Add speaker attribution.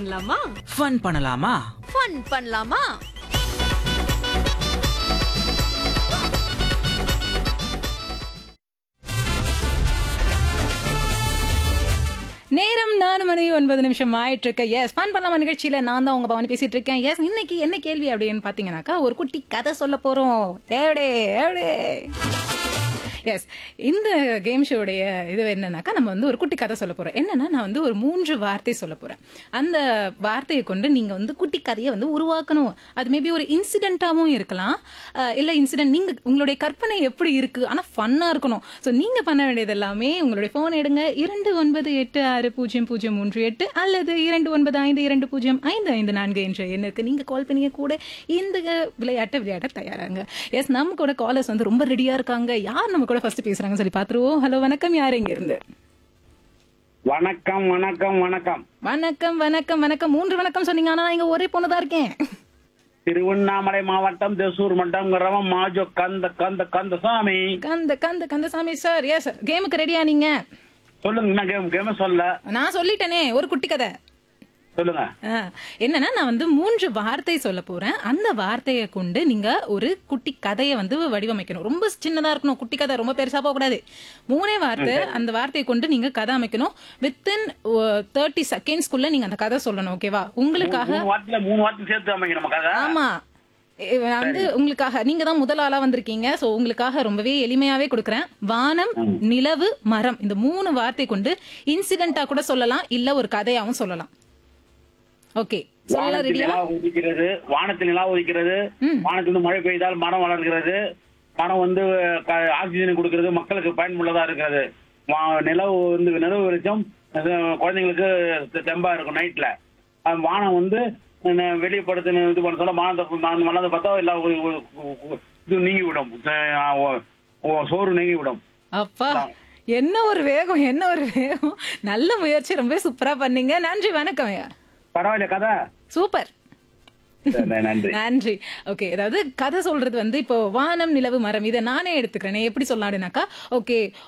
Speaker 1: பண்ணலாமா
Speaker 2: ஃபன் பண்ணலாமா
Speaker 1: ஃபன் பண்ணலாமா
Speaker 3: நேரம் நாலு மணி ஒன்பது நிமிஷம் ஆயிட்டு இருக்கு எஸ் ஃபன் பண்ணலாமா நிகழ்ச்சியில நான் தான் உங்க பவன் பேசிட்டு இருக்கேன் எஸ் இன்னைக்கு என்ன கேள்வி அப்படின்னு பாத்தீங்கன்னாக்கா ஒரு குட்டி கதை சொல்ல போறோம் ஏடே ஏடே எஸ் இந்த கேம் ஷோடைய இது என்னன்னாக்கா நம்ம வந்து ஒரு குட்டி கதை சொல்ல போறோம் என்னன்னா நான் வந்து ஒரு மூன்று வார்த்தை சொல்ல போறேன் அந்த வார்த்தையை கொண்டு நீங்க வந்து குட்டி கதையை வந்து உருவாக்கணும் அது மேபி ஒரு இன்சிடென்ட்டாவும் இருக்கலாம் அஹ் இல்ல இன்சிடென்ட் நீங்க உங்களுடைய கற்பனை எப்படி இருக்கு ஆனா ஃபன்னா இருக்கணும் ஸோ நீங்க பண்ண வேண்டியது எல்லாமே உங்களுடைய போன் எடுங்க இரண்டு ஒன்பது எட்டு ஆறு பூஜ்ஜியம் பூஜ்ஜியம் மூன்று எட்டு அல்லது இரண்டு ஒன்பது ஐந்து இரண்டு பூஜ்ஜியம் ஐந்து ஐந்து நான்கு என்ற எண்ணுக்கு நீங்க கால் பண்ணிய கூட இந்த விளையாட்டை விளையாட தயாராங்க எஸ் நம்ம கூட காலர்ஸ் வந்து ரொம்ப ரெடியா இருக்காங்க யார் நம்ம கூட ஃபர்ஸ்ட் பேசுறாங்க சொல்லி பாத்துருவோம் ஹலோ வணக்கம் யார் இங்க இருந்து
Speaker 4: வணக்கம் வணக்கம் வணக்கம்
Speaker 3: வணக்கம் வணக்கம் வணக்கம் மூன்று வணக்கம் சொன்னீங்க ஆனா நான் இங்க ஒரே பொண்ணுதான் இருக்கேன்
Speaker 4: திருவண்ணாமலை மாவட்டம் தேசூர் மண்டலம் மாஜோ Kanda Kanda Kandasamy
Speaker 3: Kanda Kanda Kandasamy sir yes sir கேமுக்கு ரெடியா நீங்க
Speaker 4: சொல்லுங்க என்ன கேம் கேம சொல்ல
Speaker 3: நான் சொல்லிட்டேனே ஒரு குட்டி கதை
Speaker 4: சொல்லுங்க
Speaker 3: ஆ, என்னன்னா நான் வந்து மூன்று வார்த்தை சொல்ல போறேன் அந்த வார்த்தையை கொண்டு நீங்க ஒரு குட்டி கதையை வந்து வடிவமைக்கணும் ரொம்ப சின்னதா இருக்கணும் குட்டி கதை ரொம்ப பெருசா போக கூடாது மூணே வார்த்தை அந்த வார்த்தையை கொண்டு நீங்க கதை அமைக்கணும் வித்தின் தேர்ட்டி செகண்ட்ஸ்க்குள்ள நீங்க அந்த கதை சொல்லணும் ஓகேவா உங்களுக்காக
Speaker 4: மூணு வாரத்துல மூணு வாரத்துல சேர்த்து அமைங்க நமக்காக
Speaker 3: ஆமா இ- நான் வந்து உங்களுக்காக நீங்க தான் முதல் ஆளா வந்திருக்கீங்க சோ உங்களுக்காக ரொம்பவே எளிமையாவே கொடுக்குறேன் வானம் நிலவு மரம் இந்த மூணு வார்த்தை கொண்டு இன்சிடென்ட்டா கூட சொல்லலாம் இல்ல ஒரு கதையாவும் சொல்லலாம் ஓகே சொல்ல
Speaker 4: வானத்தில்
Speaker 3: ரெடியா
Speaker 4: நிலா உதிக்கிறது வானத்தில் நிலா உதிக்கிறது வானத்தில் மழை பெய்தால் மரம் வளர்கிறது மரம் வந்து க- ஆக்சிஜன் கொடுக்கிறது மக்களுக்கு பயனுள்ளதா இருக்கிறது வா- நிலவு வந்து நிலவு வெளிச்சம் அது குழந்தைங்களுக்கு தெ- தெம்பா இருக்கும் நைட்ல அஹ் வானம் வந்து ந- வெளியே படுத்து இது பண்ண சொல்ல வானத்தை நான் மனதை பார்த்தா எல்லாம் ஒரு- ஒரு- ஒரு- இது நீங்கி விடும் அஹ் ஓ- ஓ- சோறு நீங்கி விடும்
Speaker 3: அப்பா என்ன ஒரு வேகம் என்ன ஒரு வேகம் நல்ல முயற்சி ரொம்ப சூப்பரா பண்ணீங்க நன்றி வணக்கம் ஐயா
Speaker 4: பரவாயில்ல கதை
Speaker 3: சூப்பர்
Speaker 4: சரி, நன்றி
Speaker 3: நன்றி ஓகே அதாவது கதை சொல்றது வந்து இப்போ வானம் நிலவு மரம் இதை நானே எடுத்துக்கிறேன் எப்படி சொல்லலாம் அப்படின்னாக்கா ஓகே